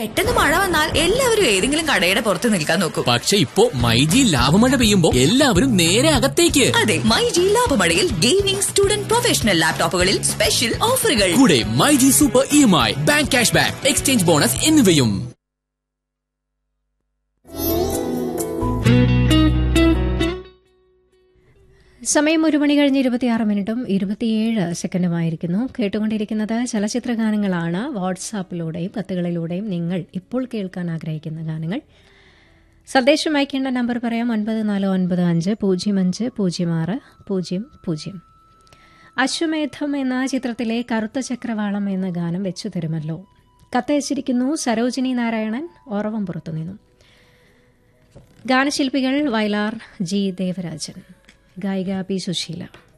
പെട്ടെന്ന് മഴ വന്നാൽ എല്ലാവരും ഏതെങ്കിലും കടയുടെ പുറത്ത് നിൽക്കാൻ നോക്കും പക്ഷെ ഇപ്പോ മൈജി ലാഭമഴ പെയ്യുമ്പോ എല്ലാവരും നേരെ അകത്തേക്ക് അതെ മൈ ജി ലാഭമഴയിൽ ഗെയിമിംഗ് സ്റ്റുഡന്റ് പ്രൊഫഷണൽ ലാപ്ടോപ്പുകളിൽ സ്പെഷ്യൽ ഓഫറുകൾ കൂടെ my G super E M I bank cash back exchange bonus എന്നിവയും സമയം ഒരു മണി കഴിഞ്ഞ് ഇരുപത്തിയാറ് മിനിറ്റും ഇരുപത്തിയേഴ് സെക്കൻഡുമായിരിക്കുന്നു കേട്ടുകൊണ്ടിരിക്കുന്നത് ചലച്ചിത്ര ഗാനങ്ങളാണ് വാട്സാപ്പിലൂടെയും കത്തുകളിലൂടെയും നിങ്ങൾ ഇപ്പോൾ കേൾക്കാൻ ആഗ്രഹിക്കുന്ന ഗാനങ്ങൾ സന്ദേശം അയക്കേണ്ട നമ്പർ പറയാം ഒൻപത് നാല് ഒൻപത് അഞ്ച് പൂജ്യം അഞ്ച് പൂജ്യം ആറ് പൂജ്യം പൂജ്യം അശ്വമേധം എന്ന ചിത്രത്തിലെ കറുത്ത ചക്രവാളം എന്ന ഗാനം വെച്ചു തരുമല്ലോ കത്തയച്ചിരിക്കുന്നു സരോജിനി നാരായണൻ ഓറവം പുറത്തു നിന്നും ഗാനശില്പികൾ വയലാർ ജി ദേവരാജൻ ഗായിക പി സുശീല